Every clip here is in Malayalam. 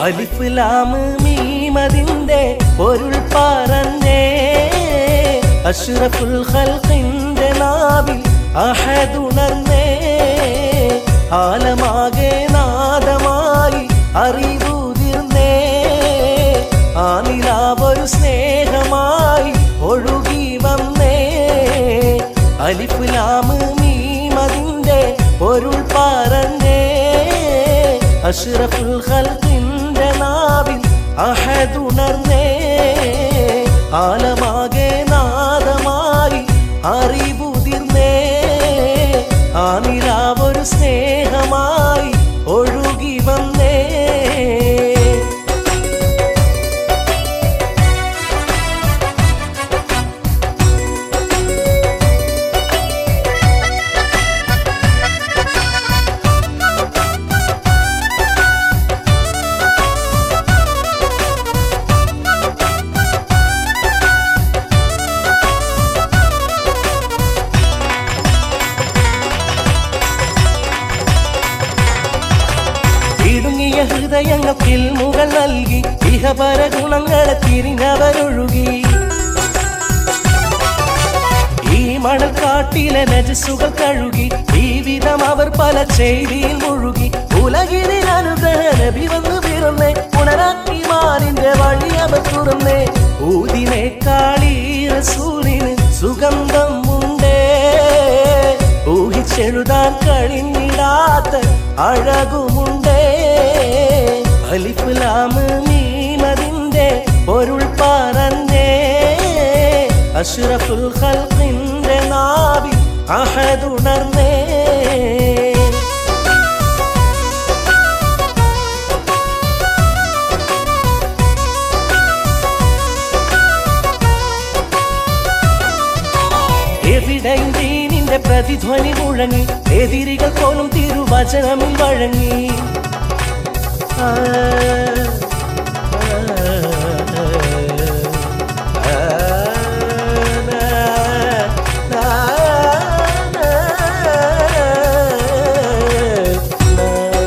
അലിഫ് ലാമ് മീമതിന്റെ പൊരുൾ പറഞ്ഞേ അഷ്റഫുൽ ഖൽഖിന്റെ നാവിൽ അഹദുണർന്നേ ആലമാകെ നാദമായി അറിവുതിർന്നേ ആ നിലാവൊരു സ്നേഹമായി ഒഴുകി വന്നേ അലിഫ് ലാമ് മീമതിന്റെ പൊരുൾ പറഞ്ഞേ അഷ്റഫുൽ ഖൽഖിന്റെ നാവിൽ അഹദുണർന്നേ ആലമാകെ നാദമായി അറിവുതിർന്നേ ആ നിലാവൊരു സ്നേഹമായി ഒഴുകി വന്നേ ഇടുങ്ങിയ ഹൃദയങ്ങൾക്ക് മുകൾ നൽകി ഇഹപര ഗുണങ്ങളെ തിരിഞ്ഞവരൊഴുകി ഈ മണൽക്കാട്ടിലെ നജസുകൾ കഴുകി ജീവിതം അവർ പല ചെയ്തിയിൽ മുഴുകി ഉലകിനെ അനുഗ്രഹ നബി വന്ന് പിറന്നേ ഉണരാക്കി മാറിന്റെ വഴി അവർ തുറന്നേ ഊതിനെ കാളി റസൂലിന് സുഗന്ധം ഉണ്ടേ ഊഹിച്ചെഴുതാൻ കഴിഞ്ഞിടാത്ത അഴകുമുണ്ടേ അലിഫ് ലാമ് മീമതിന്റെ പൊരുൾ പറഞ്ഞേ അഷ്റഫുൽ ഖൽഖിന്റെ നാവി അഹദുണർന്നേ എവിടെയും ദീനിന്റെ പ്രതിധ്വനി മുഴങ്ങി എതിരികൾ പോലും തിരുവചനമിൽ വഴങ്ങി ആ, ആ, ആ, നാ, നാ, നാ, നാ.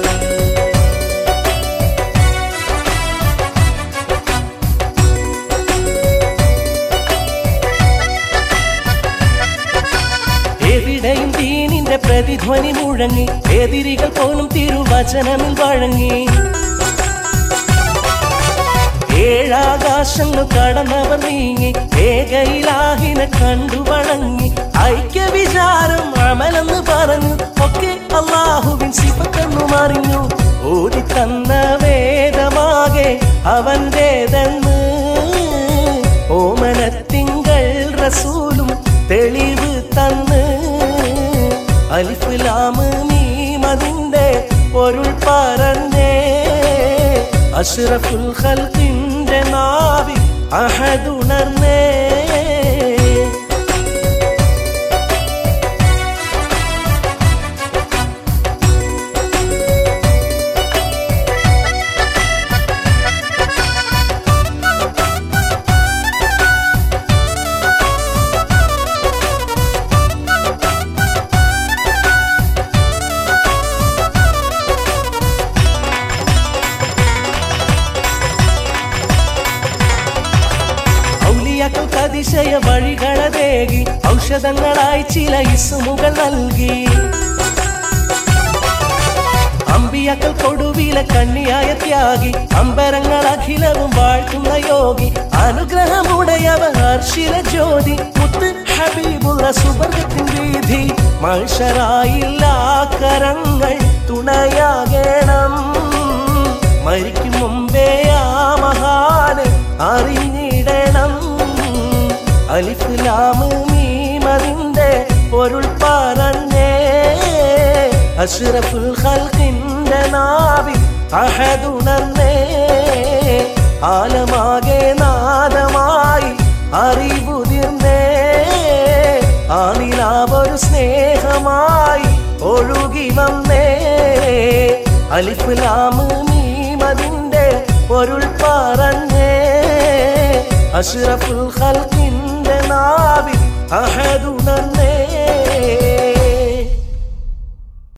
എവിടെയും ദീനിന്റെ പ്രതിധ്വനി മുഴങ്ങി എതിരികൾ പോലും തിരുവചനമിൽ വഴങ്ങി ഏഴാകാശങ്ങൾ കടന്നവർ നീങ്ങി ഏകയിലാഹിനെ കണ്ടു വണങ്ങി ഐക്യ വിചാരം അമലെന്ന് പറഞ്ഞു ഒക്കെ അള്ളാഹുവിൻ സിപ്പത്തെന്നു മറിഞ്ഞു ഓടി തന്ന വേദമാകെ അവന്റേതെന്ന് ഓമനത്തിങ്കൾ റസൂലും തെളിവ് തന്ന് അലിഫ് ലാമ് മീമതിന്റെ പൊരുൾ പറഞ്ഞേ അഷ്റഫുൽ ഖൽഖിന്റെ നാവി അഹദുണർന്നേ ഔലിയാക്കൾക്ക് അതിശയ വഴികളതേകി ഔഷധങ്ങളായി ചില ഇസുമുകൾ നൽകി അമ്പിയാക്കൾ കൊടുവിലെ കണ്ണിയായ ത്യാഗി അമ്പരങ്ങൾ അഖിലവും വാഴ്ത്തുന്ന യോഗി അനുഗ്രഹമുടയവ ഹർഷില ജ്യോതി മുത്ത് ഹബീബുള്ള സുവർഗത്തിൻ വീതി മനുഷ്യരായില്ല കരങ്ങൾ തുണയാകണം മരിക്കും മുമ്പേ ആ മഹാന് അറിഞ്ഞിടണം അലിഫ് ലാമ് മീമതിന്റെ പൊരുൾ പറഞ്ഞേ അഷ്റഫുൽ ഖൽഖിന്റെ നാവി അഹദുണർന്നേ ആലമാകെ നാദമായി അറിവുതിർന്നേ ആ നിലാവൊരു സ്നേഹമായി ഒഴുകി വന്നേ അലിഫ് ലാമ് മീമതിന്റെ പൊരുൾ പറഞ്ഞേ അഷ്റഫുൽ ഖൽഖിന്റെ നാവി അഹദുണർന്നേ